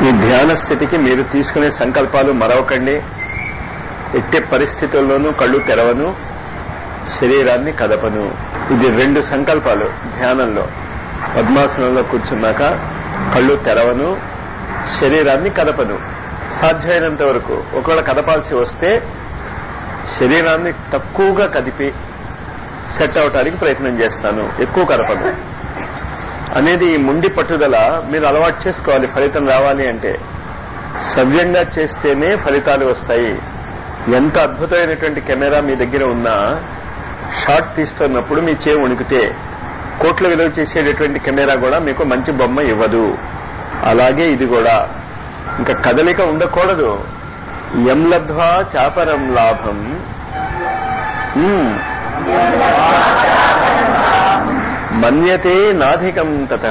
ఈ ధ్యాన స్థితికి మీరు తీసుకునే సంకల్పాలు మరవకండి ఎట్టి పరిస్థితుల్లోనూ కళ్ళు తెరవను శరీరాన్ని కదపను ఇది రెండు సంకల్పాలు ధ్యానంలో పద్మాసనంలో కూర్చున్నాక కళ్ళు తెరవను శరీరాన్ని కదపను సాధ్యమైనంత వరకు ఒకవేళ కదపాల్సి వస్తే శరీరాన్ని తక్కువగా కదిపి సెట్ అవటానికి ప్రయత్నం చేస్తాను ఎక్కువ కదపను అనేది ఈ ముండి పట్టుదల మీరు అలవాటు చేసుకోవాలి ఫలితం రావాలి అంటే సవ్యంగా చేస్తేనే ఫలితాలు వస్తాయి ఎంత అద్భుతమైనటువంటి కెమెరా మీ దగ్గర ఉన్నా షాట్ తీస్తున్నప్పుడు మీ చే ఉణికితే కోట్ల విలువ చేసేటటువంటి కెమెరా కూడా మీకు మంచి బొమ్మ ఇవ్వదు అలాగే ఇది కూడా ఇంకా కదలిక ఉండకూడదు ఎం లబ్ధ్వా చాపరం లాభం మ్మ్. మన్యతే నాధికం తత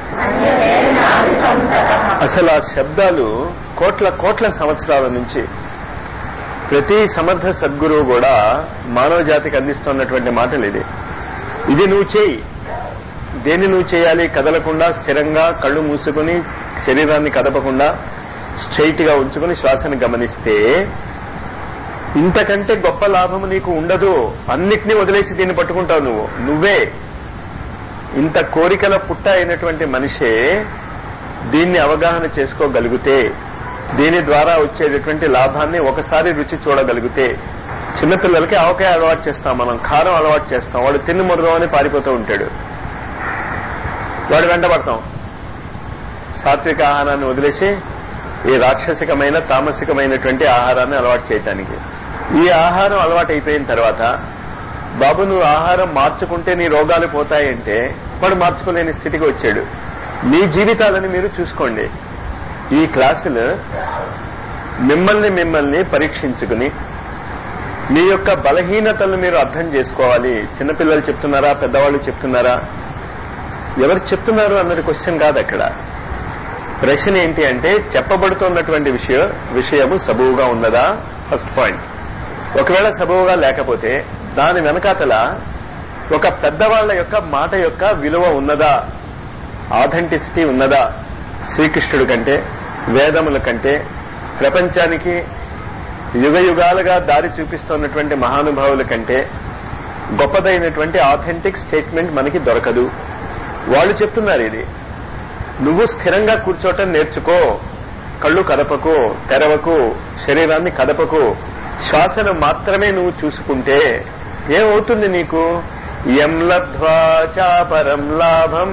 అసలు ఆ శబ్దాలు కోట్ల కోట్ల సంవత్సరాల నుంచి ప్రతి సమర్థ సద్గురువు కూడా మానవ జాతికి అందిస్తున్నటువంటి మాటలు ఇది ఇది నువ్వు చేయి దేన్ని నువ్వు చేయాలి కదలకుండా స్థిరంగా కళ్ళు మూసుకుని శరీరాన్ని కదపకుండా స్ట్రైట్ గా ఉంచుకుని శ్వాసను గమనిస్తే ఇంతకంటే గొప్ప లాభము నీకు ఉండదు అన్నిటినీ వదిలేసి దీన్ని పట్టుకుంటావు నువ్వు నువ్వే ఇంత కోరికల పుట్ట అయినటువంటి మనిషే దీన్ని అవగాహన చేసుకోగలిగితే దీని ద్వారా వచ్చేటటువంటి లాభాన్ని ఒకసారి రుచి చూడగలిగితే చిన్నపిల్లలకి ఆవకాయ అలవాటు చేస్తాం మనం కారం అలవాటు చేస్తాం వాడు తిన్ను మొదలమని పారిపోతూ ఉంటాడు వాడు వెంటబడతాం సాత్విక ఆహారాన్ని వదిలేసి ఈ రాక్షసికమైన తామసికమైనటువంటి ఆహారాన్ని అలవాటు చేయటానికి ఈ ఆహారం అలవాటు అయిపోయిన తర్వాత బాబు నువ్వు ఆహారం మార్చుకుంటే నీ రోగాలు పోతాయంటే వాడు మార్చుకోలేని స్థితికి వచ్చాడు మీ జీవితాలని మీరు చూసుకోండి ఈ క్లాసులు మిమ్మల్ని మిమ్మల్ని పరీక్షించుకుని మీ యొక్క బలహీనతలను మీరు అర్థం చేసుకోవాలి చిన్నపిల్లలు చెప్తున్నారా పెద్దవాళ్ళు చెప్తున్నారా ఎవరు చెప్తున్నారు అన్నది క్వశ్చన్ కాదు అక్కడ ప్రశ్న ఏంటి అంటే చెప్పబడుతున్నటువంటి విషయ విషయము సబువుగా ఉన్నదా ఫస్ట్ పాయింట్ ఒకవేళ సబువుగా లేకపోతే దాని వెనకాతల ఒక పెద్దవాళ్ల యొక్క మాట యొక్క విలువ ఉన్నదా ఆథెంటిసిటీ ఉన్నదా శ్రీకృష్ణుడి కంటే వేదముల కంటే ప్రపంచానికి యుగ యుగాలుగా దారి చూపిస్తున్నటువంటి మహానుభావుల కంటే గొప్పదైనటువంటి ఆథెంటిక్ స్టేట్మెంట్ మనకి దొరకదు వాళ్ళు చెప్తున్నారు ఇది నువ్వు స్థిరంగా కూర్చోటం నేర్చుకో కళ్ళు కదపకు తెరవకు శరీరాన్ని కదపకు శ్వాసను మాత్రమే నువ్వు చూసుకుంటే ఏమవుతుంది నీకు ఎం లబ్ధ్వా చాపరం లాభం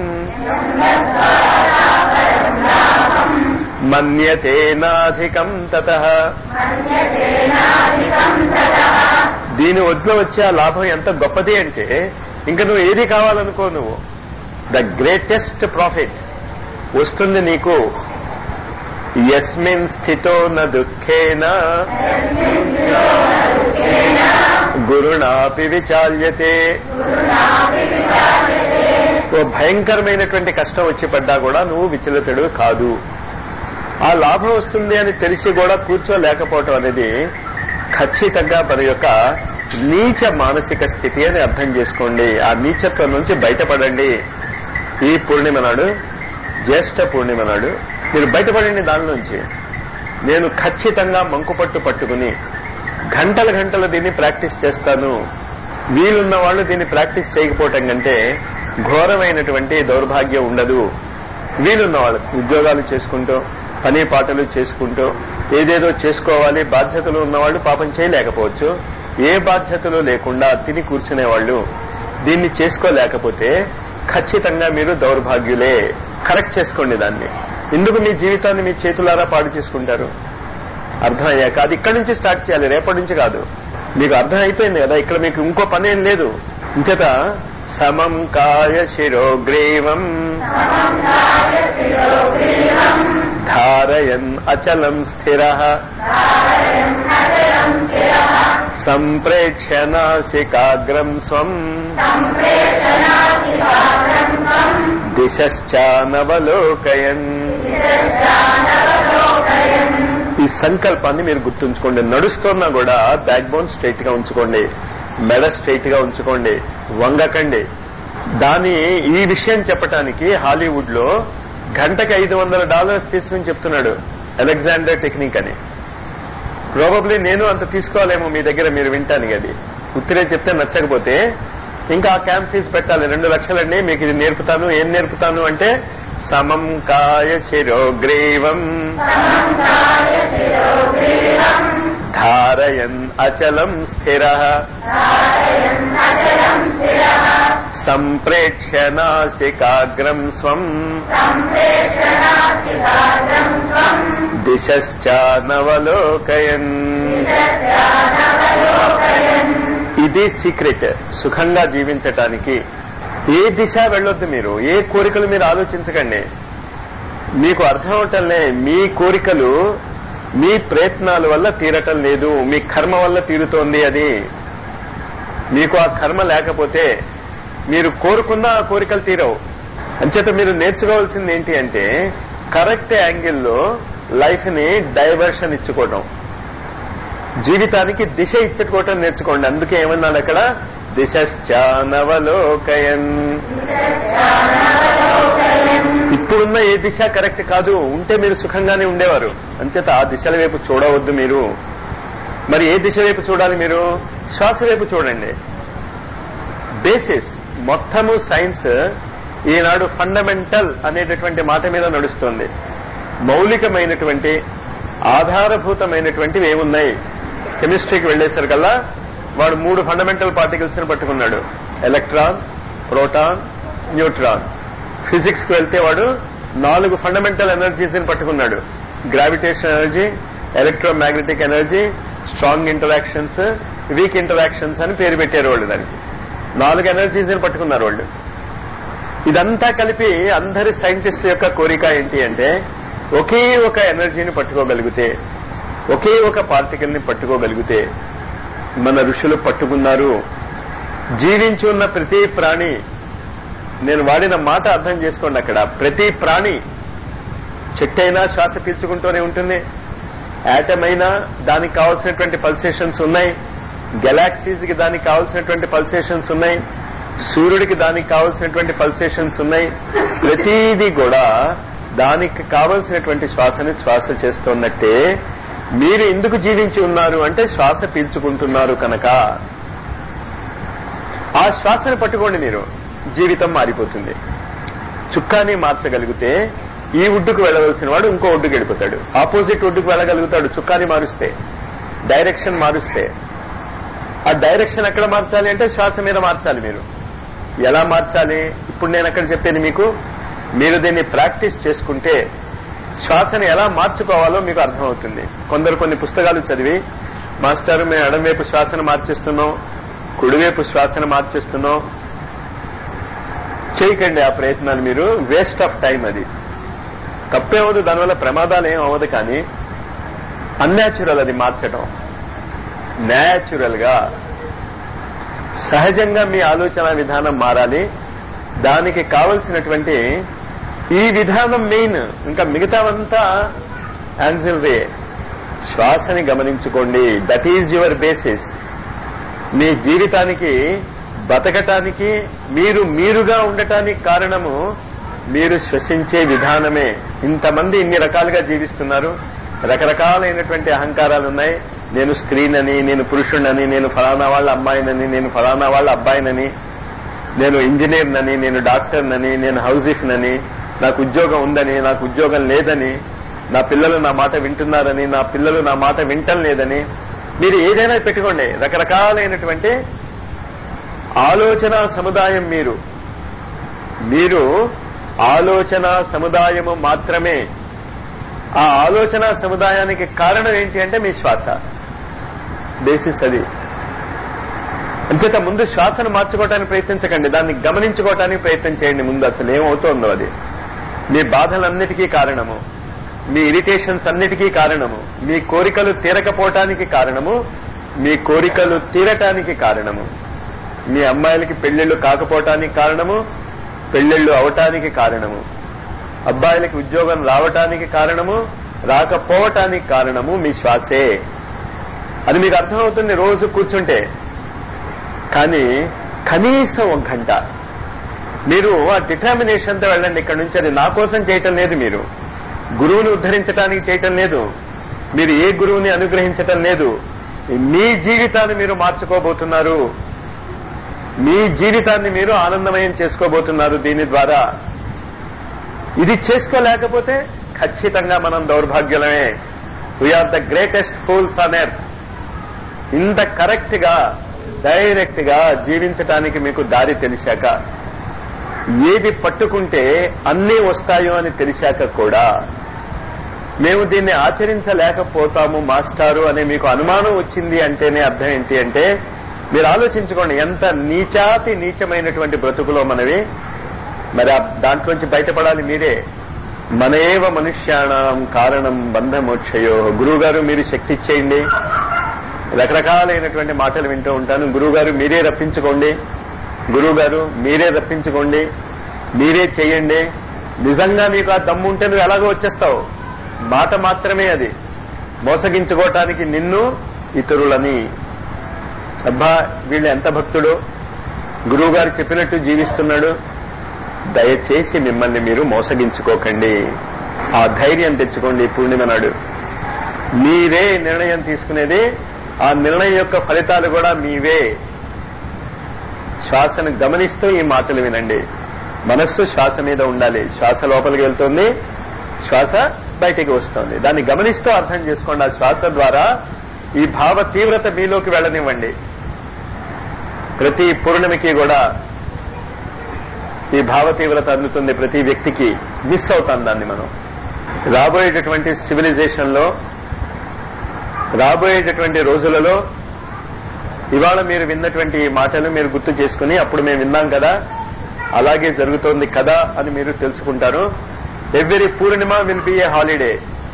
మన్యతే నాధికం తత దీని ఒడ్లో వచ్చే ఆ లాభం ఎంత గొప్పది అంటే ఇంకా నువ్వు ఏది కావాలనుకో నువ్వు ద గ్రేటెస్ట్ ప్రాఫిట్ వస్తుంది నీకు యస్మిన్ స్థితో న దుఃఖేన గురుణాపి విచాల్యతే ఓ భయంకరమైనటువంటి కష్టం వచ్చి పడ్డా కూడా నువ్వు విచలితుడు కాదు ఆ లాభం వస్తుంది అని తెలిసి కూడా కూర్చోలేకపోవటం అనేది ఖచ్చితంగా మన యొక్క నీచ మానసిక స్థితి అని అర్థం చేసుకోండి ఆ నీచత్వం నుంచి బయటపడండి ఈ పూర్ణిమ నాడు జ్యేష్ఠ పూర్ణిమ నాడు మీరు బయటపడండి దాని నుంచి నేను ఖచ్చితంగా మంకుపట్టు పట్టుకుని గంటల గంటలు దీన్ని ప్రాక్టీస్ చేస్తాను వీలున్న వాళ్ళు దీన్ని ప్రాక్టీస్ చేయకపోవటం కంటే ఘోరమైనటువంటి దౌర్భాగ్యం ఉండదు వీలున్న వాళ్ళు ఉద్యోగాలు చేసుకుంటూ పని పాటలు చేసుకుంటూ ఏదేదో చేసుకోవాలి బాధ్యతలు ఉన్నవాళ్ళు పాపం చేయలేకపోవచ్చు ఏ బాధ్యతలు లేకుండా తిని కూర్చునే వాళ్ళు దీన్ని చేసుకోలేకపోతే ఖచ్చితంగా మీరు దౌర్భాగ్యులే కరెక్ట్ చేసుకోండి దాన్ని ఎందుకు మీ జీవితాన్ని మీ చేతులారా పాడు చేసుకుంటారు అర్థమయ్యాక అది ఇక్కడి నుంచి స్టార్ట్ చేయాలి రేపటి నుంచి కాదు మీకు అర్థం అయిపోయింది కదా ఇక్కడ మీకు ఇంకో పని ఏం లేదు ఇంచేత సమం కాయ శిరోగ్రీవం ధారయన్ అచలం స్థిర సంప్రేక్ష్య నాసికాగ్రం స్వం దిశానవలోకయన్ ఈ సంకల్పాన్ని మీరు గుర్తుంచుకోండి నడుస్తున్నా కూడా బ్యాక్ బోన్ స్ట్రైట్ గా ఉంచుకోండి మెడ స్ట్రైట్ గా ఉంచుకోండి వంగకండి దాని ఈ విషయం చెప్పటానికి హాలీవుడ్ లో గంటకి ఐదు వందల డాలర్స్ తీసుకుని చెప్తున్నాడు అలెగ్జాండర్ టెక్నిక్ అని ప్రాబబ్లీ నేను అంత తీసుకోవాలేమో మీ దగ్గర మీరు వింటానికి అది ఉత్తిరే చెప్తే నచ్చకపోతే ఇంకా ఆ క్యాంప్ ఫీజు పెట్టాలి రెండు లక్షలండి మీకు ఇది నేర్పుతాను ఏం నేర్పుతాను అంటే సమం కాయ శిరోగ్రీవం ధారయన్ అచలం స్థిర సంప్రేక్ష్య నాసికాగ్రం స్వం దిశానవలోకయన్ ఇది సీక్రెట్ సుఖంగా జీవించటానికి ఏ దిశ వెళ్ళొద్దు మీరు ఏ కోరికలు మీరు ఆలోచించకండి మీకు అర్థం అవటంలే మీ కోరికలు మీ ప్రయత్నాల వల్ల తీరటం లేదు మీ కర్మ వల్ల తీరుతోంది అది మీకు ఆ కర్మ లేకపోతే మీరు కోరుకున్న ఆ కోరికలు తీరవు అంచేత మీరు నేర్చుకోవాల్సింది ఏంటి అంటే కరెక్ట్ యాంగిల్లో లైఫ్ ని డైవర్షన్ ఇచ్చుకోవడం జీవితానికి దిశ ఇచ్చుకోవటం నేర్చుకోండి అందుకే ఏమన్నాడు అక్కడ దిశానవలోకయన్ ఇప్పుడున్న ఏ దిశ కరెక్ట్ కాదు ఉంటే మీరు సుఖంగానే ఉండేవారు అంచేత ఆ దిశల వైపు చూడవద్దు మీరు మరి ఏ దిశ వైపు చూడాలి మీరు శ్వాస వైపు చూడండి బేసిస్ మొత్తము సైన్స్ ఈనాడు ఫండమెంటల్ అనేటటువంటి మాట మీద నడుస్తుంది మౌలికమైనటువంటి ఆధారభూతమైనటువంటివి ఏమున్నాయి కెమిస్ట్రీకి వెళ్లేసరికల్లా వాడు మూడు ఫండమెంటల్ పార్టికల్స్ ని పట్టుకున్నాడు ఎలక్ట్రాన్ ప్రోటాన్ న్యూట్రాన్ ఫిజిక్స్ కి వెళ్తే వాడు నాలుగు ఫండమెంటల్ ఎనర్జీస్ ని పట్టుకున్నాడు gravitation energy electromagnetic energy strong interactions weak interactions అని పేరు పెట్టారు వాళ్ళు దానికి నాలుగు ఎనర్జీస్ ని పట్టుకున్నారు వాళ్ళు ఇదంతా కలిపి అందరి సైంటిస్ట్ యొక్క కోరిక ఏంటి అంటే ఒకే ఒక ఎనర్జీని పట్టుకోగలిగితే ఒకే ఒక పార్టికల్ ని పట్టుకోగలిగితే మన ఋషులు పట్టుకున్నారు జీవించి ఉన్న ప్రతి ప్రాణి నేను వాడిన మాట అర్థం చేసుకోండి అక్కడ ప్రతి ప్రాణి చెట్టైనా శ్వాస పీల్చుకుంటూనే ఉంటుంది యాటమ్ అయినా దానికి కావాల్సినటువంటి పల్సేషన్స్ ఉన్నాయి గెలాక్సీస్ కి దానికి కావాల్సినటువంటి పల్సేషన్స్ ఉన్నాయి సూర్యుడికి దానికి కావలసినటువంటి పల్సేషన్స్ ఉన్నాయి ప్రతిదీ కూడా దానికి కావలసినటువంటి శ్వాసని శ్వాస చేస్తున్నట్టే మీరు ఎందుకు జీవించి ఉన్నారు అంటే శ్వాస పీల్చుకుంటున్నారు కనుక ఆ శ్వాసని పట్టుకోండి మీరు జీవితం మారిపోతుంది చుక్కాని మార్చగలిగితే ఈ ఒడ్డుకు వెళ్ళవలసిన వాడు ఇంకో ఒడ్డుకు వెళ్ళిపోతాడు ఆపోజిట్ ఒడ్డుకు వెళ్ళగలుగుతాడు చుక్కాని మారుస్తే డైరెక్షన్ మారుస్తే ఆ డైరెక్షన్ ఎక్కడ మార్చాలి అంటే శ్వాస మీద మార్చాలి మీరు ఎలా మార్చాలి ఇప్పుడు నేను అక్కడ చెప్పేది మీకు మీరు దీన్ని ప్రాక్టీస్ చేసుకుంటే శ్వాసని ఎలా మార్చుకోవాలో మీకు అర్థమవుతుంది కొందరు కొన్ని పుస్తకాలు చదివి మాస్టర్ మేము ఎడంవైపు శ్వాసను మార్చేస్తున్నాం కుడివైపు శ్వాసను మార్చేస్తున్నాం చేయకండి ఆ ప్రయత్నాలు మీరు వేస్ట్ ఆఫ్ టైం అది తప్పేమవదు దానివల్ల ప్రమాదాలు ఏం అవ్వదు కానీ అన్యాచురల్ అది మార్చడం న్యాచురల్ గా సహజంగా మీ ఆలోచన విధానం మారాలి దానికి కావలసినటువంటి ఈ విధానం మెయిన్ ఇంకా మిగతావంతా యాన్సిలరీ శ్వాసని గమనించుకోండి దట్ ఈజ్ యువర్ బేసిస్ మీ జీవితానికి బతకటానికి మీరు మీరుగా ఉండటానికి కారణము మీరు శ్వసించే విధానమే ఇంతమంది ఇన్ని రకాలుగా జీవిస్తున్నారు రకరకాలైనటువంటి అహంకారాలు ఉన్నాయి నేను స్త్రీనని నేను పురుషుణ్ణని నేను ఫలానా వాళ్ళ అమ్మాయినని నేను ఫలానా వాళ్ళ అబ్బాయినని నేను ఇంజనీర్నని నేను డాక్టర్నని నేను హౌజిఫ్నని నాకు ఉద్యోగం ఉందని నాకు ఉద్యోగం లేదని నా పిల్లలు నా మాట వింటున్నారని నా పిల్లలు నా మాట వింటం లేదని మీరు ఏదైనా పెట్టుకోండి రకరకాలైనటువంటి ఆలోచన సముదాయం మీరు మీరు ఆలోచన సముదాయము మాత్రమే ఆ ఆలోచన సముదాయానికి కారణం ఏంటి అంటే మీ శ్వాస బేసిస్ అది అంచేత ముందు శ్వాసను మార్చుకోవడానికి ప్రయత్నించకండి దాన్ని గమనించుకోవటానికి ప్రయత్నం చేయండి ముందు అసలు ఏమవుతోందో అది మీ బాధలన్నిటికీ కారణము మీ ఇరిటేషన్స్ అన్నిటికీ కారణము మీ కోరికలు తీరకపోవటానికి కారణము మీ కోరికలు తీరటానికి కారణము మీ అమ్మాయిలకి పెళ్లిళ్లు కాకపోవటానికి కారణము పెళ్లిళ్లు అవటానికి కారణము అబ్బాయిలకి ఉద్యోగం రావటానికి కారణము రాకపోవటానికి కారణము మీ శ్వాసే అది మీకు అర్థమవుతుంది రోజు కూర్చుంటే కానీ కనీసం ఒక గంట మీరు ఆ డిటర్మినేషన్ తో వెళ్ళండి ఇక్కడ నుంచి అది నా కోసం చేయటం లేదు మీరు గురువుని ఉద్ధరించడానికి చేయటం లేదు మీరు ఏ గురువుని అనుగ్రహించటం లేదు మీ జీవితాన్ని మీరు మార్చుకోబోతున్నారు మీ జీవితాన్ని మీరు ఆనందమయం చేసుకోబోతున్నారు దీని ద్వారా ఇది చేసుకోలేకపోతే ఖచ్చితంగా మనం దౌర్భాగ్యులమే we're the greatest fools on earth ఇంత కరెక్ట్ గా డైరెక్ట్ గా జీవించటానికి మీకు దారి తెలిసాక ఏది పట్టుకుంటే అన్నీ వస్తాయో అని తెలిసాక కూడా మేము దీన్ని ఆచరించలేకపోతాము మాస్టారు అనే మీకు అనుమానం వచ్చింది అంటేనే అర్థం ఏంటి అంటే మీరు ఆలోచించుకోండి ఎంత నీచాతి నీచమైనటువంటి బ్రతుకులో మనవి మరి ఆ దాంట్లోంచి బయటపడాలి మీరే మనయేవ మనుష్యాణం కారణం బంధమోక్షయో గురువు గారు మీరు శక్తి ఇచ్చేయండి రకరకాలైనటువంటి మాటలు వింటూ ఉంటాను గురువు గారు మీరే రప్పించుకోండి గురువు గారు మీరే రప్పించుకోండి మీరే చేయండి నిజంగా మీకు ఆ దమ్ము ఉంటే నువ్వు ఎలాగో వచ్చేస్తావు మాట మాత్రమే అది మోసగించుకోవటానికి నిన్ను ఇతరులని అబ్బా వీళ్ళు ఎంత భక్తుడు గురువు గారు చెప్పినట్టు జీవిస్తున్నాడు దయచేసి మిమ్మల్ని మీరు మోసగించుకోకండి ఆ ధైర్యం తెచ్చుకోండి పూర్ణిమ నాడు మీరే నిర్ణయం తీసుకునేది ఆ నిర్ణయం యొక్క ఫలితాలు కూడా మీవే శ్వాసను గమనిస్తూ ఈ మాటలు వినండి మనస్సు శ్వాస మీద ఉండాలి శ్వాస లోపలికి వెళ్తుంది శ్వాస బయటికి వస్తుంది దాన్ని గమనిస్తూ అర్థం చేసుకోండి ఆ శ్వాస ద్వారా ఈ భావ తీవ్రత మీలోకి వెళ్ళనివ్వండి ప్రతి పూర్ణిమకి కూడా ఈ భావ తీవ్రత అందుతుంది ప్రతి వ్యక్తికి మిస్ అవుతాం దాన్ని మనం రాబోయేటటువంటి సివిలైజేషన్ లో రాబోయేటటువంటి రోజులలో ఇవాళ మీరు విన్నటువంటి ఈ మాటలు మీరు గుర్తు చేసుకుని అప్పుడు మేము విన్నాం కదా అలాగే జరుగుతోంది కదా అని మీరు తెలుసుకుంటారు every Purnima will be a holiday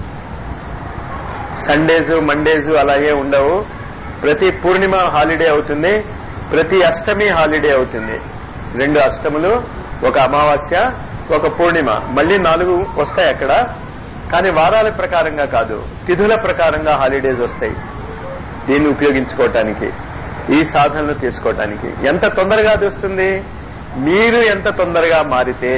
Sundays Mondays అలాగే ఉండవు ప్రతి పూర్ణిమ హాలిడే అవుతుంది ప్రతి అష్టమి హాలిడే అవుతుంది రెండు అష్టములు ఒక అమావాస్య ఒక పూర్ణిమ మళ్ళీ నాలుగు వస్తాయి అక్కడ కానీ వారాల ప్రకారంగా కాదు తిథుల ప్రకారంగా హాలిడేస్ వస్తాయి దీన్ని ఉపయోగించుకోవటానికి ఈ సాధనలు తీసుకోవటానికి ఎంత తొందరగా అది వస్తుంది మీరు ఎంత తొందరగా మారితే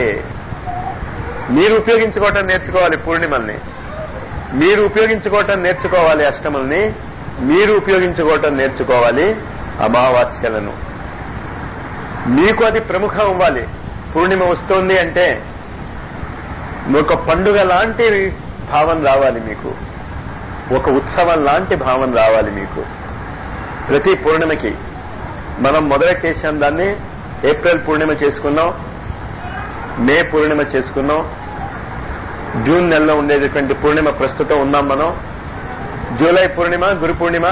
మీరు ఉపయోగించుకోవటం నేర్చుకోవాలి పూర్ణిమల్ని మీరు ఉపయోగించుకోవటం నేర్చుకోవాలి అష్టముల్ని మీరు ఉపయోగించుకోవటం నేర్చుకోవాలి అమావాస్యలను మీకు అది ప్రముఖం అవ్వాలి పూర్ణిమ వస్తోంది అంటే ఒక పండుగ లాంటి భావం రావాలి మీకు ఒక ఉత్సవం లాంటి భావం రావాలి మీకు ప్రతి పూర్ణిమకి మనం మొదలెట్టేసాం దాన్ని ఏప్రిల్ పూర్ణిమ చేసుకున్నాం మే పూర్ణిమ చేసుకున్నాం జూన్ నెలలో ఉండేటటువంటి పూర్ణిమ ప్రస్తుతం ఉన్నాం మనం జూలై పూర్ణిమ గురు పూర్ణిమ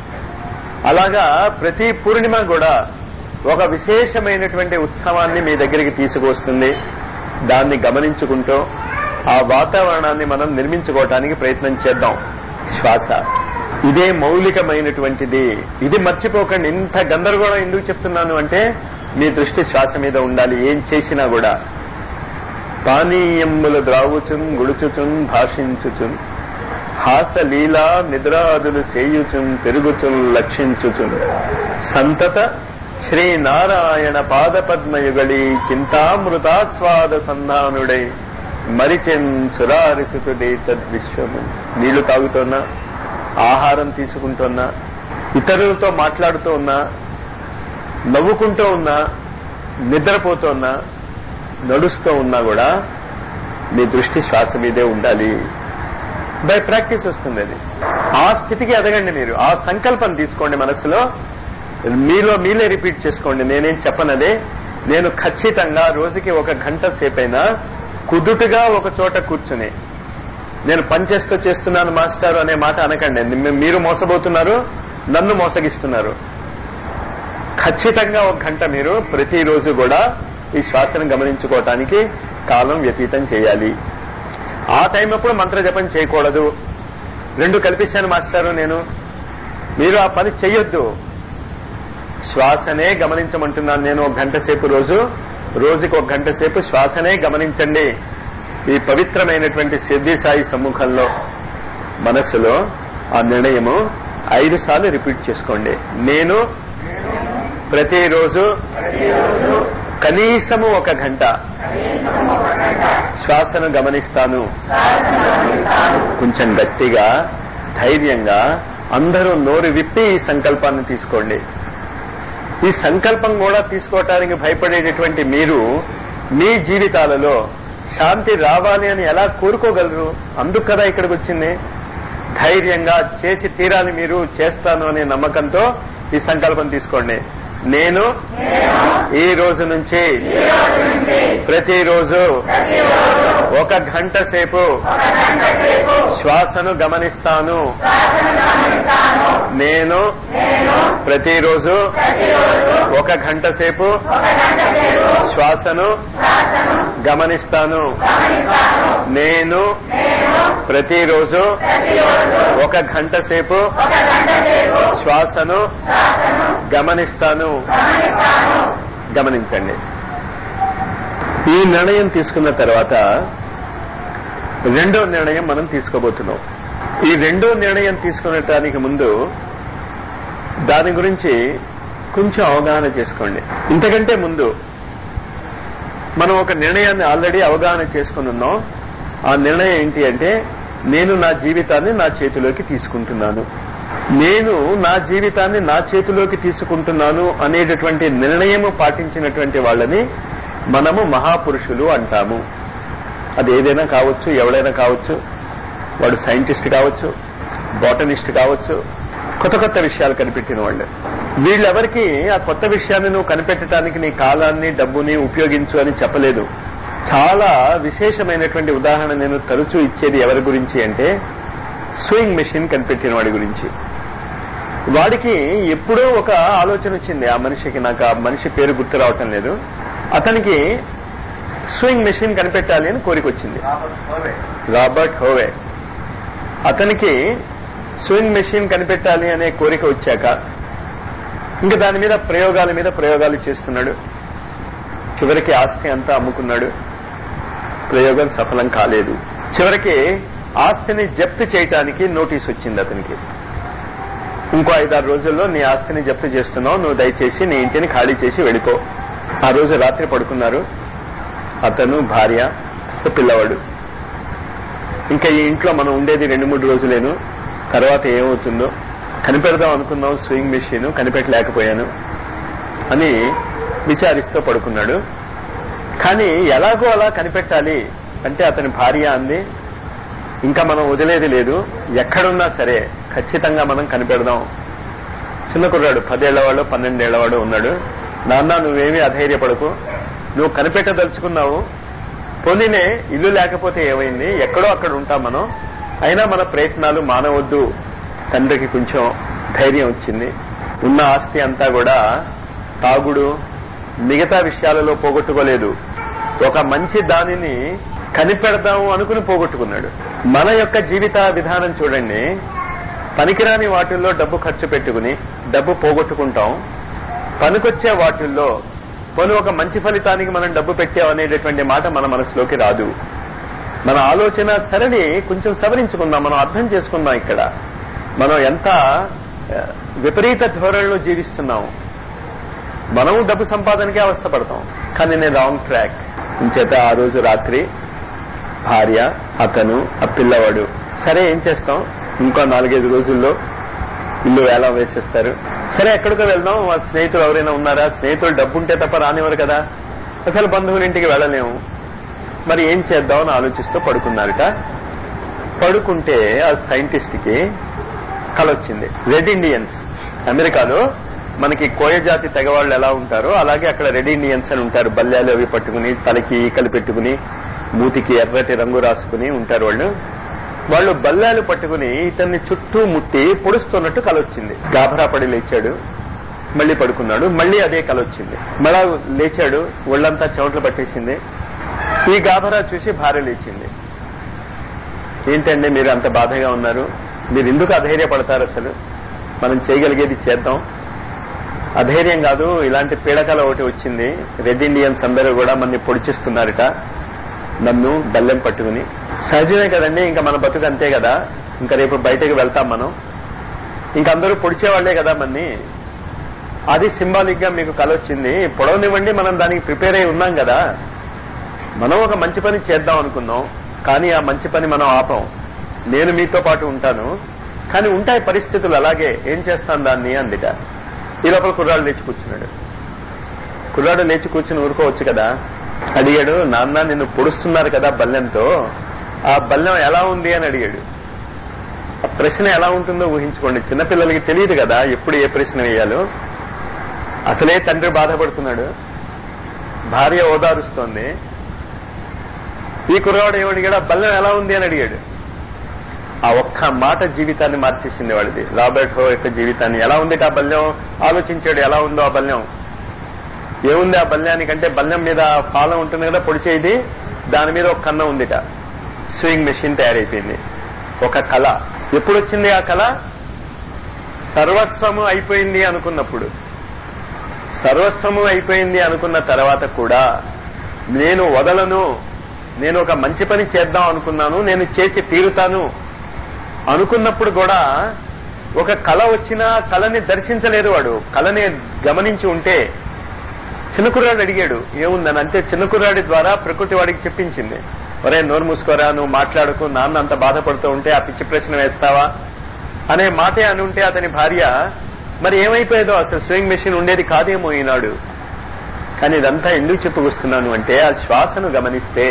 అలాగా ప్రతి పూర్ణిమ కూడా ఒక విశేషమైనటువంటి ఉత్సవాన్ని మీ దగ్గరికి తీసుకువస్తుంది దాన్ని గమనించుకుంటూ ఆ వాతావరణాన్ని మనం నిర్మించుకోవటానికి ప్రయత్నం చేద్దాం శ్వాస ఇదే మౌలికమైనటువంటిది ఇది మర్చిపోకండి ఇంత గందరగోళం ఎందుకు చెప్తున్నాను అంటే మీ దృష్టి శ్వాస మీద ఉండాలి ఏం చేసినా కూడా పానీయములు ద్రావుచున్ గుడుచుచున్ భాషించుచున్ హాస లీలా నిద్రాదులు సేయుచున్ తిరుగుచున్ లక్షించుచున్ సంతత శ్రీనారాయణ పాదపద్మయుగళి చింతామృతాస్వాద సంధానుడై మరిచెన్ సురారిసుతుడే తద్విశ్వము నీళ్లు తాగుతున్నా ఆహారం తీసుకుంటున్నా ఇతరులతో మాట్లాడుతూ ఉన్నా నవ్వుకుంటూ ఉన్నా నిద్రపోతున్నా నడుస్తూ ఉన్నా కూడా మీ దృష్టి శ్వాస మీదే ఉండాలి బై ప్రాక్టీస్ వస్తుంది అది ఆ స్థితికి ఎదగండి మీరు ఆ సంకల్పం తీసుకోండి మనసులో మీలో మీలే రిపీట్ చేసుకోండి నేనేం చెప్పనదే నేను ఖచ్చితంగా రోజుకి ఒక గంట సేపైనా కుదుటుగా ఒక చోట కూర్చుని నేను పనిచేస్తూ చేస్తున్నాను మాస్టారు అనే మాట అనకండి మీ- మీరు మోసపోతున్నారు నన్ను మోసగిస్తున్నారు ఖచ్చితంగా ఒక గంట మీరు ప్రతిరోజు కూడా ఈ శ్వాసను గమనించుకోవటానికి కాలం వ్యతీతం చేయాలి ఆ టైం అప్పుడు మంత్ర జపం చేయకూడదు రెండు కల్పిస్తాను మాస్టారు నేను మీరు ఆ పని చెయ్యొద్దు శ్వాసనే గమనించమంటున్నాను నేను ఒక గంట సేపు రోజు రోజుకి ఒక గంట సేపు శ్వాసనే గమనించండి ఈ పవిత్రమైనటువంటి సిద్ధి సాయి సమ్ముఖంలో మనస్సులో ఆ నిర్ణయము ఐదు సార్లు రిపీట్ చేసుకోండి నేను ప్రతిరోజు కనీసము ఒక గంట శ్వాసను గమనిస్తాను కొంచెం గట్టిగా ధైర్యంగా అందరూ నోరు విప్పి ఈ సంకల్పాన్ని తీసుకోండి ఈ సంకల్పం కూడా తీసుకోవటానికి భయపడేటటువంటి మీరు మీ జీవితాలలో శాంతి రావాలి అని ఎలా కోరుకోగలరు అందుకు కదా ఇక్కడికి వచ్చింది ధైర్యంగా చేసి తీరాలి మీరు చేస్తాను అనే నమ్మకంతో ఈ సంకల్పం తీసుకోండి నేను ఈ రోజు నుంచి ప్రతిరోజు ఒక గంట సేపు శ్వాసను గమనిస్తాను నేను ప్రతిరోజు ఒక గంట సేపు శ్వాసను గమనిస్తాను నేను ప్రతిరోజు ఒక గంట సేపు శ్వాసను గమనిస్తాను గమనించండి ఈ నిర్ణయం తీసుకున్న తర్వాత రెండో నిర్ణయం మనం తీసుకోబోతున్నాం ఈ రెండో నిర్ణయం తీసుకునటానికి ముందు దాని గురించి కొంచెం అవగాహన చేసుకోండి ఇంతకంటే ముందు మనం ఒక నిర్ణయాన్ని ఆల్రెడీ అవగాహన చేసుకుని ఉన్నాం ఆ నిర్ణయం ఏంటి అంటే నేను నా జీవితాన్ని నా చేతిలోకి తీసుకుంటున్నాను నేను నా జీవితాన్ని నా చేతిలోకి తీసుకుంటున్నాను అనేటటువంటి నిర్ణయము పాటించినటువంటి వాళ్ళని మనము మహాపురుషులు అంటాము అది ఏదైనా కావచ్చు ఎవడైనా కావచ్చు వాడు సైంటిస్ట్ కావచ్చు బాటనిస్ట్ కావచ్చు కొత్త కొత్త విషయాలు కనిపెట్టిన వాళ్ళు వీళ్ళెవరికి ఆ కొత్త విషయాన్ని నువ్వు కనిపెట్టడానికి నీ కాలాన్ని డబ్బుని ఉపయోగించు అని చెప్పలేదు చాలా విశేషమైనటువంటి ఉదాహరణ నేను తరచూ ఇచ్చేది ఎవరి గురించి అంటే స్వింగ్ మెషిన్ కనిపెట్టిన వాడి గురించి వాడికి ఎప్పుడో ఒక ఆలోచన వచ్చింది ఆ మనిషికి నాకు ఆ మనిషి పేరు గుర్తు రావటం లేదు అతనికి స్వింగ్ మెషిన్ కనిపెట్టాలి అని కోరిక వచ్చింది రాబర్ట్ హోవే అతనికి స్వింగ్ మెషిన్ కనిపెట్టాలి అనే కోరిక వచ్చాక ఇంకా దాని మీద ప్రయోగాల మీద ప్రయోగాలు చేస్తున్నాడు చివరికి ఆస్తి అంతా అమ్ముకున్నాడు ప్రయోగం సఫలం కాలేదు చివరికి ఆస్తిని జప్తు చేయటానికి నోటీస్ వచ్చింది అతనికి ఇంకో ఐదారు రోజుల్లో నీ ఆస్తిని జప్తు చేస్తున్నావు నువ్వు దయచేసి నీ ఇంటిని ఖాళీ చేసి వెళ్ళిపో ఆ రోజు రాత్రి పడుకున్నారు అతను భార్య పిల్లవాడు ఇంకా ఈ ఇంట్లో మనం ఉండేది రెండు మూడు రోజులేను తర్వాత ఏమవుతుందో కనిపెడదాం అనుకున్నాం స్వింగ్ మెషిన్ కనిపెట్టలేకపోయాను అని విచారిస్తూ పడుకున్నాడు కానీ ఎలాగో అలా కనిపెట్టాలి అంటే అతని భార్య అంది ఇంకా మనం వదిలేది లేదు ఎక్కడున్నా సరే ఖచ్చితంగా మనం కనిపెడదాం చిన్న కుర్రాడు పదేళ్లవాడు పన్నెండేళ్లవాడు ఉన్నాడు నాన్న నువ్వేమీ అధైర్యపడకు నువ్వు కనిపెట్టదలుచుకున్నావు పోనీనే ఇల్లు లేకపోతే ఏమైంది ఎక్కడో అక్కడ ఉంటాం మనం అయినా మన ప్రయత్నాలు మానవద్దు తండ్రికి కొంచెం ధైర్యం వచ్చింది ఉన్న ఆస్తి అంతా కూడా తాగుడు మిగతా విషయాలలో పోగొట్టుకోలేదు ఒక మంచి దానిని కనిపెడదాము అనుకుని పోగొట్టుకున్నాడు మన యొక్క జీవిత విధానం చూడండి పనికిరాని వాటిల్లో డబ్బు ఖర్చు పెట్టుకుని డబ్బు పోగొట్టుకుంటాం పనికొచ్చే వాటిల్లో పోనీ ఒక మంచి ఫలితానికి మనం డబ్బు పెట్టాం అనేటటువంటి మాట మన మనసులోకి రాదు మన ఆలోచన సరళి కొంచెం సవరించుకుందాం మనం అర్థం చేసుకుందాం ఇక్కడ మనం ఎంత ఆ, విపరీత ధోరణిలో జీవిస్తున్నాం మనం డబ్బు సంపాదనకే అవస్థపడతాం కానీ నేను రాంగ్ ట్రాక్ ఇంచేత ఆ రోజు రాత్రి భార్య అతను ఆ పిల్లవాడు సరే ఏం చేస్తాం ఇంకో నాలుగైదు రోజుల్లో ఇల్లు వేలం వేసేస్తారు సరే ఎక్కడికో వెళ్దాం వాళ్ళ స్నేహితులు ఎవరైనా ఉన్నారా స్నేహితులు డబ్బు ఉంటే తప్ప రానివ్వరు కదా అసలు బంధువుల ఇంటికి వెళ్ళలేము మరి ఏం చేద్దామని ఆలోచిస్తూ పడుకున్నారట పడుకుంటే ఆ సైంటిస్ట్ కి కల వచ్చింది రెడ్ ఇండియన్స్ అమెరికాలో మనకి కోయ జాతి తెగవాళ్ళు ఎలా ఉంటారో అలాగే అక్కడ రెడ్ ఇండియన్స్ అని ఉంటారు బల్యాలు అవి పట్టుకుని తలకి ఈకలు పెట్టుకుని మూతికి ఎర్రటి రంగు రాసుకుని ఉంటారు వాళ్ళు వాళ్ళు బల్లాలు పట్టుకుని ఇతన్ని చుట్టూ ముట్టి పొడుస్తున్నట్టు కల వచ్చింది గాభరా పడి లేచాడు మళ్ళీ పడుకున్నాడు మళ్ళీ అదే కల వచ్చింది మళ్ళా లేచాడు ఒళ్ళంతా చెమటలు పట్టేసింది ఈ గాభరా చూసి భార్య లేచింది ఏంటండి మీరు అంత బాధగా ఉన్నారు మీరు ఎందుకు అధైర్యపడతారు అసలు మనం చేయగలిగేది చేద్దాం అధైర్యం కాదు ఇలాంటి పీడకల ఒకటి వచ్చింది రెడ్ ఇండియన్స్ అందరూ కూడా మనని పొడిచిస్తున్నారట నన్ను బల్లెం పట్టుకుని సహజమే కదండి ఇంకా మన బతుకు అంతే కదా ఇంకా రేపు బయటకు వెళ్తాం మనం ఇంక అందరూ పొడిచేవాళ్లే కదా మన్ని అది సింబాలిక్ గా మీకు కల వచ్చింది పొడవనివ్వండి మనం దానికి ప్రిపేర్ అయి ఉన్నాం కదా మనం ఒక మంచి పని చేద్దాం అనుకున్నాం కానీ ఆ మంచి పని మనం ఆపం నేను మీతో పాటు ఉంటాను కానీ ఉంటాయి పరిస్థితులు అలాగే ఏం చేస్తాను దాన్ని అందుట ఈ లోపల కుర్రాడు లేచి కూర్చున్నాడు కుర్రాడు లేచి కూర్చుని ఊరుకోవచ్చు కదా అడిగాడు నాన్న నిన్ను పొడుస్తున్నారు కదా బల్లెంతో ఆ బల్లెం ఎలా ఉంది అని అడిగాడు ఆ ప్రశ్న ఎలా ఉంటుందో ఊహించుకోండి చిన్నపిల్లలకి తెలియదు కదా ఎప్పుడు ఏ ప్రశ్న వేయాలో అసలే తండ్రి బాధపడుతున్నాడు భార్య ఓదారుస్తోంది ఈ కుర్రవాడు ఏమడిగాడు ఆ బల్లెం ఎలా ఉంది అని అడిగాడు ఆ ఒక్క మాట జీవితాన్ని మార్చేసింది వాడిది రాబర్ట్ హో యొక్క జీవితాన్ని ఎలా ఉంది ఆ బల్యం ఆలోచించాడు ఎలా ఉందో ఆ బల్యం ఏముంది ఆ బల్యానికంటే బల్యం మీద పాలం ఉంటుంది కదా పొడిచేది దాని మీద ఒక కన్న ఉందిట స్వింగ్ మెషిన్ తయారైపోయింది ఒక కళ ఎప్పుడు వచ్చింది ఆ కళ సర్వస్వము అయిపోయింది అనుకున్నప్పుడు సర్వస్వము అయిపోయింది అనుకున్న తర్వాత కూడా నేను వదలను నేను ఒక మంచి పని చేద్దాం అనుకున్నాను నేను చేసి తీరుతాను అనుకున్నప్పుడు కూడా ఒక కళ వచ్చినా కళని దర్శించలేదు వాడు కళని గమనించి ఉంటే చిన్న కుర్రాడు అడిగాడు ఏముందని అంటే చిన్న కుర్రాడి ద్వారా ప్రకృతి వాడికి చెప్పించింది ఒరే నోరు మూసుకోరా నువ్వు మాట్లాడుకు నాన్న అంత బాధపడుతూ ఉంటే ఆ పిచ్చి ప్రశ్న వేస్తావా అనే మాటే అని ఉంటే అతని భార్య మరి ఏమైపోయేదో అసలు స్వింగ్ మెషిన్ ఉండేది కాదేమో ఈనాడు కానీ ఇదంతా ఎందుకు చెప్పుకొస్తున్నాను అంటే ఆ శ్వాసను గమనిస్తే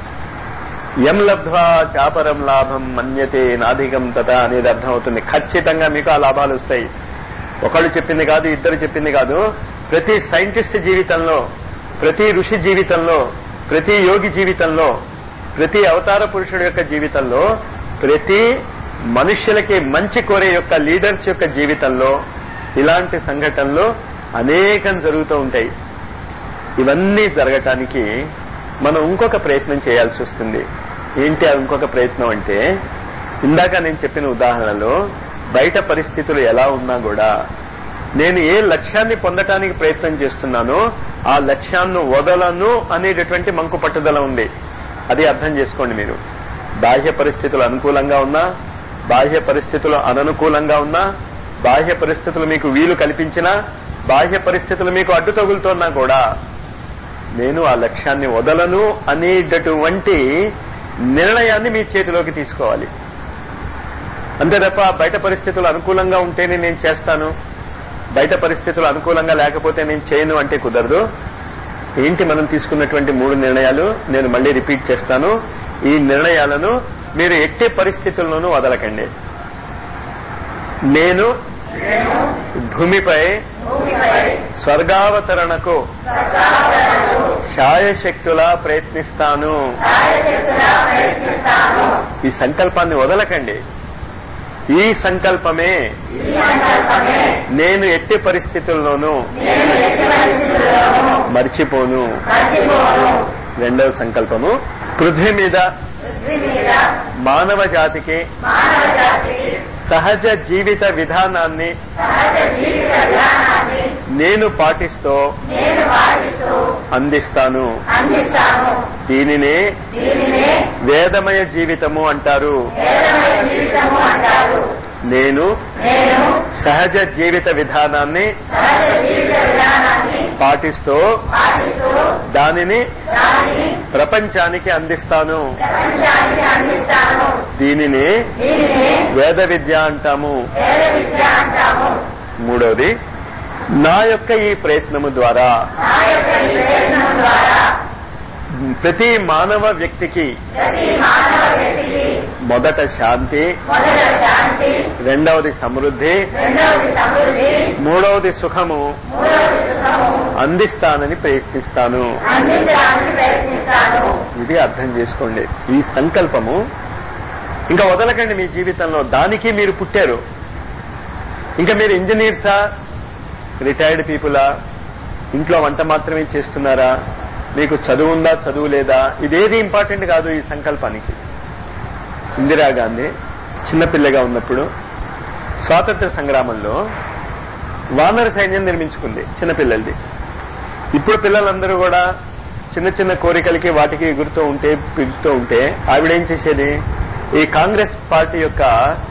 ఎం లబ్ధ్వా చాపరం లాభం మన్యతే నాధికం తత అనేది అర్థం అవుతుంది ఖచ్చితంగా మీకు ఆ లాభాలు వస్తాయి ఒకళ్ళు చెప్పింది కాదు ఇద్దరు చెప్పింది కాదు ప్రతి సైంటిస్ట్ జీవితంలో ప్రతి ఋషి జీవితంలో ప్రతి యోగి జీవితంలో ప్రతి అవతార పురుషుడు యొక్క జీవితంలో ప్రతి మనుష్యులకి మంచి కోరే యొక్క లీడర్స్ యొక్క జీవితంలో ఇలాంటి సంఘటనలు అనేకం జరుగుతూ ఉంటాయి ఇవన్నీ జరగటానికి మనం ఇంకొక ప్రయత్నం చేయాల్సి వస్తుంది ఏంటి ఆ ఇంకొక ప్రయత్నం అంటే ఇందాక నేను చెప్పిన ఉదాహరణలో బయట పరిస్థితులు ఎలా ఉన్నా కూడా నేను ఏ లక్ష్యాన్ని పొందటానికి ప్రయత్నం చేస్తున్నానో ఆ లక్ష్యాన్ని వదలను అనేటటువంటి మంకు పట్టుదల ఉంది అది అర్థం చేసుకోండి మీరు బాహ్య పరిస్థితులు అనుకూలంగా ఉన్నా బాహ్య పరిస్థితులు అననుకూలంగా ఉన్నా బాహ్య పరిస్థితులు మీకు వీలు కల్పించినా బాహ్య పరిస్థితులు మీకు అడ్డు తగులుతున్నా కూడా నేను ఆ లక్ష్యాన్ని వదలను అనేటటువంటి నిర్ణయాన్ని మీ చేతిలోకి తీసుకోవాలి అంతే తప్ప బయట పరిస్థితులు అనుకూలంగా ఉంటేనే నేను చేస్తాను బయట పరిస్థితులు అనుకూలంగా లేకపోతే నేను చేయను అంటే కుదరదు ఏంటి మనం తీసుకున్నటువంటి మూడు నిర్ణయాలు నేను మళ్ళీ రిపీట్ చేస్తాను ఈ నిర్ణయాలను మీరు ఎట్టి పరిస్థితుల్లోనూ వదలకండి నేను భూమిపై స్వర్గావతరణకు శాయశక్తులా ప్రయత్నిస్తాను ఈ సంకల్పాన్ని వదలకండి ఈ సంకల్పమే నేను ఎట్టి పరిస్థితుల్లోనూ మర్చిపోను రెండవ సంకల్పము పృథ్వీ మీద మానవ జాతికి సహజ జీవిత విధానాన్ని నేను పాటిస్తూ అందిస్తాను అందిస్తాను దీనినే దీనినే వేదమయ జీవితము అంటారు వేదమయ జీవితము అంటారు నేను నేను సహజ జీవిత విధానాన్ని సహజ జీవిత విధానాన్ని పాటిస్తూ పాటిస్తూ దానిని దానిని ప్రపంచానికి అందిస్తాను ప్రపంచానికి అందిస్తాను దీనిని దీనిని వేద విద్య అంటాము వేద విద్య అంటాము మూడవది నా యొక్క ఈ ప్రయత్నము ద్వారా నా యొక్క ఈ ప్రయత్నం ద్వారా ప్రతి మానవ వ్యక్తికి ప్రతి మానవ వ్యక్తికి మొదట శాంతి మొదట శాంతి రెండవది సమృద్ధి రెండవది సమృద్ధి మూడవది సుఖము మూడవది సుఖము అందిస్తానని ప్రయత్నిస్తాను అందించడానికి ప్రయత్నిస్తాను ఇది అర్థం చేసుకోండి ఈ సంకల్పము ఇంకా వదలకండి మీ జీవితంలో దానికి మీరు పుట్టారు ఇంకా మీరు ఇంజనీర్సా రిటైర్డ్ పీపులా ఇంట్లో వంట మాత్రమే చేస్తున్నారా మీకు చదువు ఉందా చదువు లేదా ఇదేది ఇంపార్టెంట్ కాదు ఈ సంకల్పానికి ఇందిరాగాంధీ చిన్నపిల్లగా ఉన్నప్పుడు స్వాతంత్ర సంగ్రామంలో వానర సైన్యం నిర్మించుకుంది చిన్నపిల్లలది ఇప్పుడు పిల్లలందరూ కూడా చిన్న చిన్న కోరికలకి వాటికి ఎగురుతూ ఉంటే పిలుస్తూ ఉంటే ఆవిడేం చేసేది ఈ కాంగ్రెస్ పార్టీ యొక్క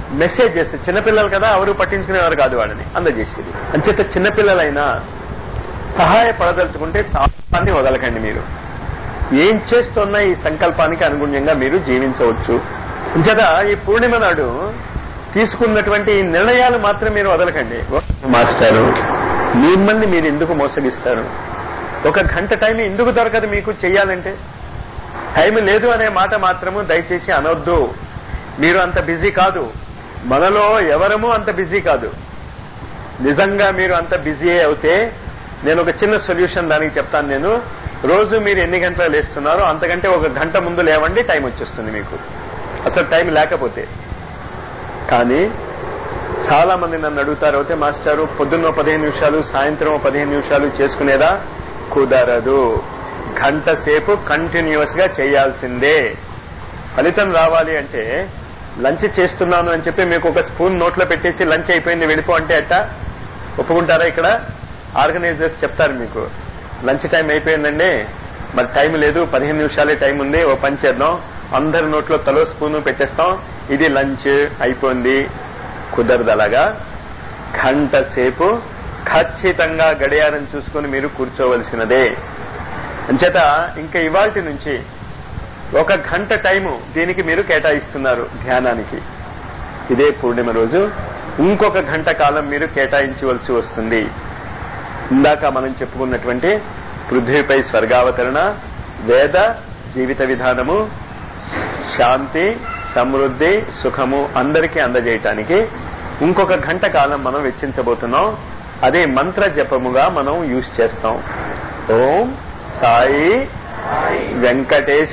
మెసేజ్ చేస్తే చిన్నపిల్లలు కదా ఎవరు పట్టించుకునేవారు కాదు వాళ్ళని అందజేసేది అంచేత చిన్నపిల్లలైనా సహాయపడదలుచుకుంటే చాలా వదలకండి మీరు ఏం చేస్తున్న ఈ సంకల్పానికి అనుగుణ్యంగా మీరు జీవించవచ్చు అంచేత ఈ పూర్ణిమ నాడు తీసుకున్నటువంటి ఈ నిర్ణయాలు మాత్రం మీరు వదలకండి మాస్టారు మిమ్మల్ని మీరు ఎందుకు మోసగిస్తారు ఒక గంట టైం ఎందుకు దొరకదు మీకు చెయ్యాలంటే టైం లేదు అనే మాట మాత్రము దయచేసి అనొద్దు మీరు అంత బిజీ కాదు మనలో ఎవరము అంత బిజీ కాదు నిజంగా మీరు అంత బిజీ అవుతే నేను ఒక చిన్న సొల్యూషన్ దానికి చెప్తాను నేను రోజు మీరు ఎన్ని గంటలు లేస్తున్నారో అంతకంటే ఒక గంట ముందు లేవండి టైం వచ్చేస్తుంది మీకు అసలు టైం లేకపోతే కానీ చాలా మంది నన్ను అడుగుతారు అయితే మాస్టారు పొద్దున్న పదిహేను నిమిషాలు సాయంత్రం పదిహేను నిమిషాలు చేసుకునేదా కుదరదు గంట సేపు కంటిన్యూస్ గా చేయాల్సిందే ఫలితం రావాలి అంటే లంచ్ చేస్తున్నాను అని చెప్పి మీకు ఒక స్పూన్ నోట్లో పెట్టేసి లంచ్ అయిపోయింది వెళ్ళిపో అంటే అట్ట ఒప్పుకుంటారా ఇక్కడ ఆర్గనైజర్స్ చెప్తారు మీకు లంచ్ టైం అయిపోయిందండి మరి టైం లేదు పదిహేను నిమిషాలే టైం ఉంది ఓ పని చేద్దాం అందరి నోట్లో తలో స్పూను పెట్టేస్తాం ఇది లంచ్ అయిపోయింది కుదరదు అలాగా గంట సేపు ఖచ్చితంగా గడియారం చూసుకుని మీరు కూర్చోవలసినదే అంచేత ఇంకా ఇవాల్టి నుంచి ఒక గంట టైము దీనికి మీరు కేటాయిస్తున్నారు ధ్యానానికి ఇదే పూర్ణిమ రోజు ఇంకొక గంట కాలం మీరు కేటాయించవలసి వస్తుంది ఇందాక మనం చెప్పుకున్నటువంటి పృథ్వీపై స్వర్గావతరణ వేద జీవిత విధానము శాంతి సమృద్ధి సుఖము అందరికీ అందజేయటానికి ఇంకొక గంట కాలం మనం వెచ్చించబోతున్నాం అదే మంత్ర జపముగా మనం యూజ్ చేస్తాం ఓం సాయి వెంకటేశ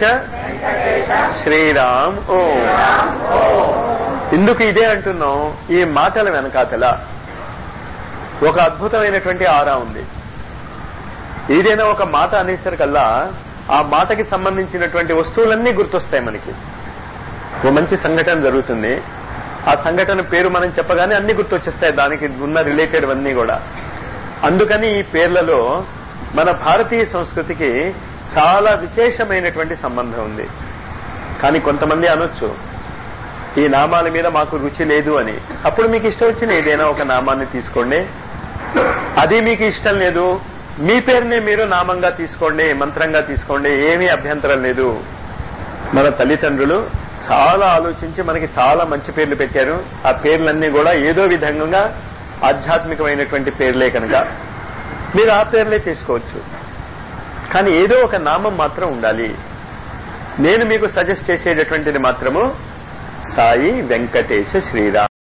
శ్రీరామ్ ఓం ఎందుకు ఇదే అంటున్నాం ఈ మాటల వెనకాతల ఒక అద్భుతమైనటువంటి ఆరా ఉంది ఏదైనా ఒక మాట అనేసరికల్లా ఆ మాటకి సంబంధించినటువంటి వస్తువులన్నీ గుర్తొస్తాయి మనకి ఓ మంచి సంఘటన జరుగుతుంది ఆ సంఘటన పేరు మనం చెప్పగానే అన్ని గుర్తొచ్చేస్తాయి దానికి ఉన్న రిలేటెడ్ అన్నీ కూడా అందుకని ఈ పేర్లలో మన భారతీయ సంస్కృతికి చాలా విశేషమైనటువంటి సంబంధం ఉంది కానీ కొంతమంది అనొచ్చు ఈ నామాల మీద మాకు రుచి లేదు అని అప్పుడు మీకు ఇష్టం వచ్చిన ఏదైనా ఒక నామాన్ని తీసుకోండి అది మీకు ఇష్టం లేదు మీ పేరునే మీరు నామంగా తీసుకోండి మంత్రంగా తీసుకోండి ఏమీ అభ్యంతరం లేదు మన తల్లిదండ్రులు చాలా ఆలోచించి మనకి చాలా మంచి పేర్లు పెట్టారు ఆ పేర్లన్నీ కూడా ఏదో విధంగా ఆధ్యాత్మికమైనటువంటి పేర్లే కనుక మీరు ఆ పేర్లే తీసుకోవచ్చు కానీ ఏదో ఒక నామం మాత్రం ఉండాలి నేను మీకు సజెస్ట్ చేసేటటువంటిది మాత్రము సాయి వెంకటేశ శ్రీరామ్